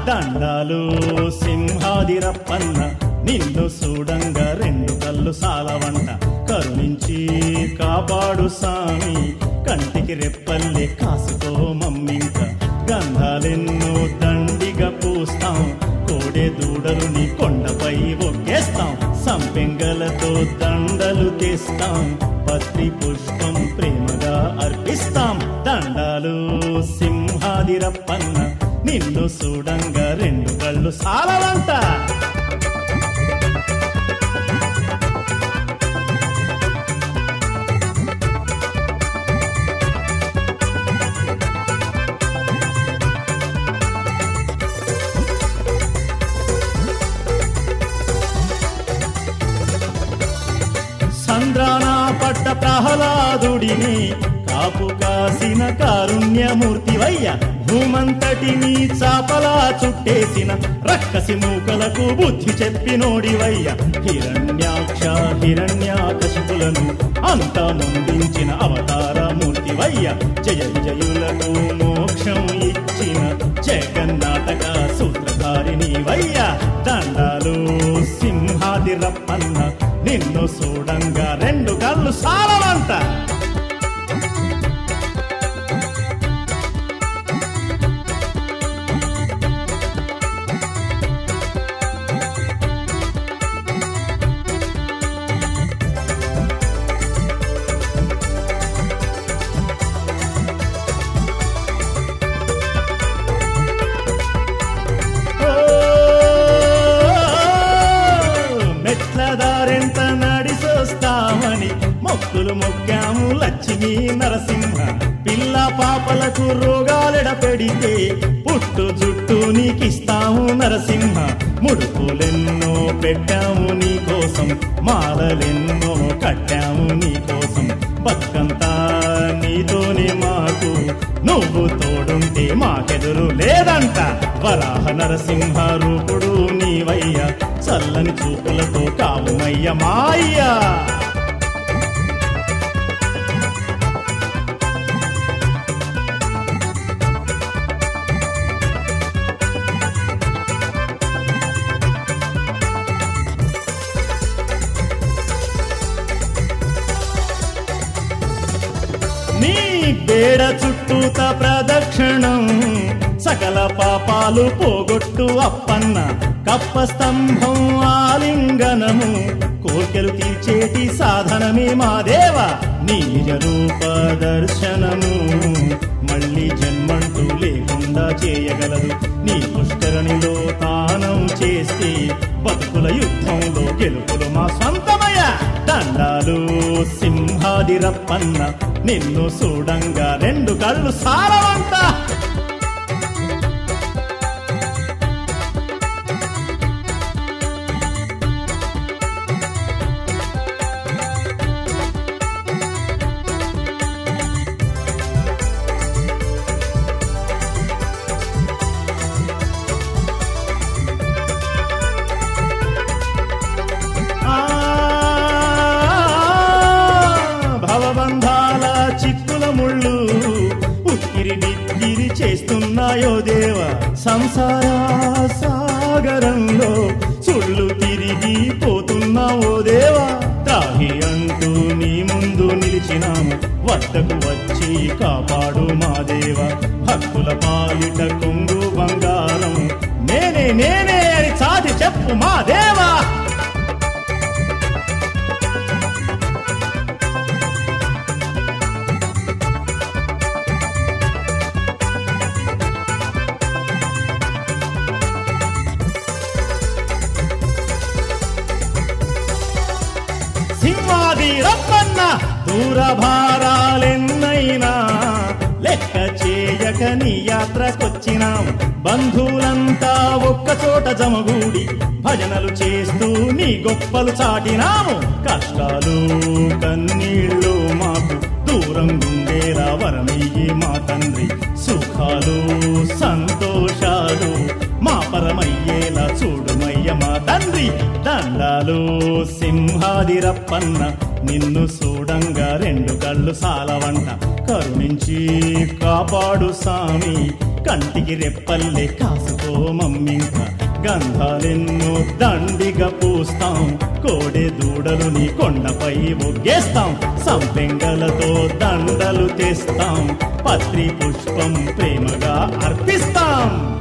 దండాలు సింహాదిరప్పన్న నిన్ను చూడంగా రెండు కళ్ళు సాలవంట కరుణించి కాపాడు సామి కంటికి రెప్పల్లే కాసుకో మమ్మింక గంధాలెన్నో దండిగా పూస్తాం కోడే దూడలు నీ కొండపై ఒక్కేస్తాం సంపెంగలతో దండలు తెస్తాం పత్రి పుష్పం ప్రేమగా అర్పిస్తాం దండాలు సింహాదిరప్పన్న నిన్ను చూడంగా రెండు కళ్ళు సాలవంట సంద్రాన పట్ట ప్రహ్లాదుడిని కాపు కాసిన కారుణ్యమూర్తివయ్య భూమంతటిని చాపలా చుట్టేసిన రక్కసి మూకలకు బుద్ధి చెప్పినోడివయ్య హిరణ్యాక్ష హిరణ్యాకశిపులను అంత ముందించిన అవతార మూర్తివయ్య జయ విజయులకు మోక్షం ఇచ్చిన జగన్నాటక సూత్రధారిని వయ్య దండాలు సింహాది రప్పన్న నిన్ను చూడంగా రెండు కళ్ళు సాలవంట మెట్ల దారెంత నడిసొస్తామని మొక్కులు మొక్కాము లక్ష్మీ నరసింహ పిల్ల పాపలకు రోగాలెడ పెడితే పుట్టు జుట్టు నీకిస్తాము నరసింహ ముడుపులెన్నో పెట్టాము నీ కోసం మాలలెన్నో కట్టాము నీ కోసం బతుకంతా నీతోనే మాకు నువ్వు తోడుంటే మాకెదురు లేదంట వరాహ నరసింహ రూపుడు నీవయ్య చల్లని చూపులతో కావుమయ్య మాయ్యా నీ బేడ చుట్టూత ప్రదక్షిణం సకల పాపాలు పోగొట్టు అప్పన్న కప్ప స్తంభం ఆలింగనము కోర్కెలు తీర్చేటి సాధనమే మా దేవ నీ నిజ రూప దర్శనము మళ్ళీ జన్మంటూ లేకుండా చేయగలదు నీ పుష్కరణిలో తానం చేస్తే బతుకుల యుద్ధంలో గెలుపులు మా సొంతమయ దండాలు సింహాదిరప్పన్న నిన్ను చూడంగా రెండు కళ్ళు సారవంత ఆ, భవబంధాల చిక్కుల ముళ్ళు ఉక్కిరి బిక్కిరి చేస్తున్నాయో దేవ సంసార సాగరంలో సుళ్ళు తిరిగి పోతున్నావో దేవా తాహి అంటూ నీ ముందు నిలిచినాము వద్దకు వచ్చి కాపాడు మా దేవ భక్తుల పాలిట కొంగు బంగారం నేనే నేనే అని చాటి చెప్పు మా దేవా సింహాది రప్పన్న దూర భారాలెన్నైనా లెక్క చేయక నీ యాత్రకొచ్చినాం బంధువులంతా ఒక్క చోట జమగూడి భజనలు చేస్తూ నీ గొప్పలు చాటినాము కష్టాలు కన్నీళ్ళు మాకు దూరం గుండేలా వరమయ్యి మా తండ్రి సుఖాలు సంతోషాలు మా పరమయ్యేలా చూడుమయ్య మా తండ్రి దండాలు సింహాదిరప్పన్న నిన్ను చూడంగా రెండు కళ్ళు కళ్ళు సాలవంట కరుణించి కాపాడు సామి కంటికి రెప్పల్లే కాసుకో మమ్మింక గంధాలెన్నో దండిగా పూస్తాం కోడె దూడలు నీ కొండపై ఒగ్గేస్తాం సంపెంగలతో దండలు తెస్తాం పత్రి పుష్పం ప్రేమగా అర్పిస్తాం